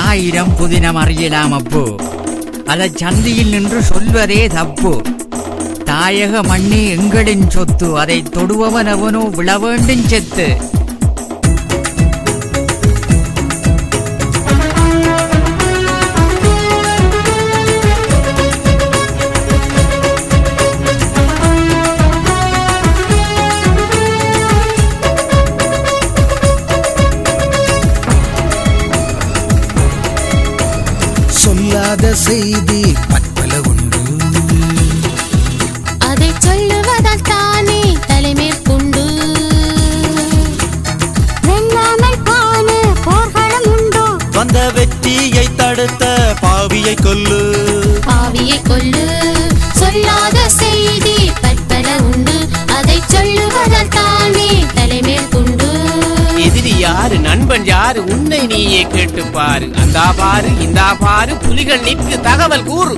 ஆயிரம் புதினம் அறியலாம் அப்போ அதை சந்தியில் நின்று சொல்வதே தப்பு தாயக மண்ணே எங்களின் சொத்து அதை தொடுபவன் அவனோ விழ வேண்டும் செத்து சொல்லாத செய்தி பற்பல உண்டு அதை சொல்லுவதால் தானே தலைமேற்கொண்டு வெல்லாமல் போன போர்களும் உண்டோ வந்த வெற்றியை தடுத்த பாவியை கொல்லு பாவியை கொல்லு சொல்லாத செய்தி பற்பல உண்டு அதை சொல்லுவதால் தானே தலைமேற்கொண்டு எதிரி யாரு நண்பன் யாரு உன்னை நீயே கேட்டு பாரு அந்தா பாரு இந்தா பாரு புலிகள் நிற்கு தகவல் கூறு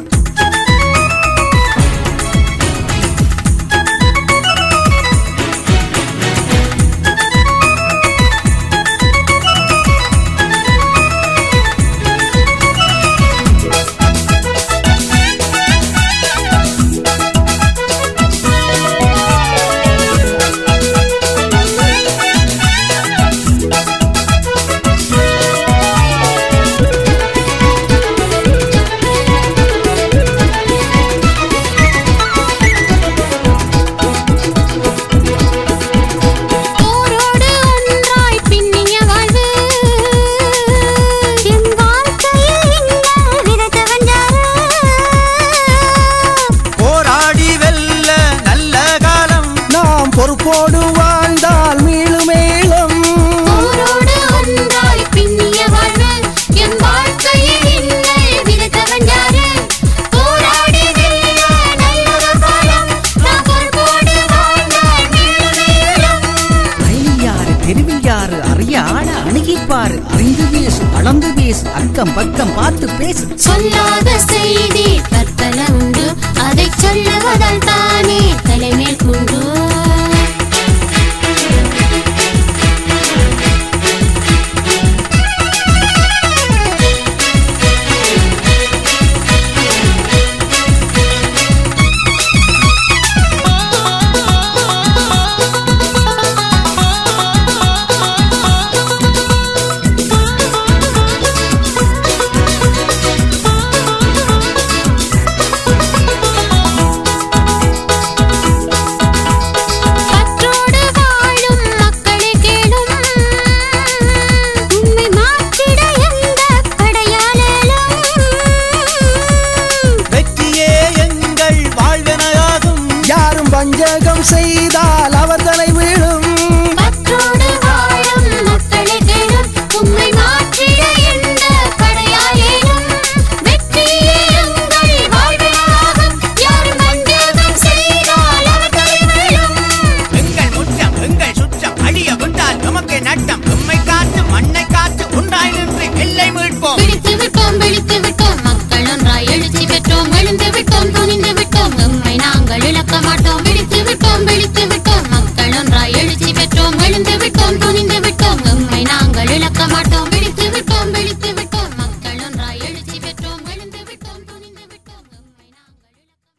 போரோடு ஒன்றாய் பின்னிய வாழ்வு என் வாழ்க்கையில் இன்னல் விதைத்தவன் யாரு போராடி வெல்ல நல்ல காலம் நாம் பொறுப்போடு வாழ்ந்தால் மீளும் மேலும் போரோடு ஒன்றாய் பின்னிய வாழ்வு என் வாழ்க்கையில் இன்னல் விதைத்தவன் யாரு போராடி வெல்ல நல்ல காலம் நான் பொறுப்போடு வாழ்ந்தால் மீளும் மேலும் வயலில் யாரு தெருவில் யாரு அறிய ஆட அணுகிப்பாரு அறிந்து பேசு அளந்து பேசு அக்கம் பக்கம் பார்த்து பேசு சொல்லாத செய்தி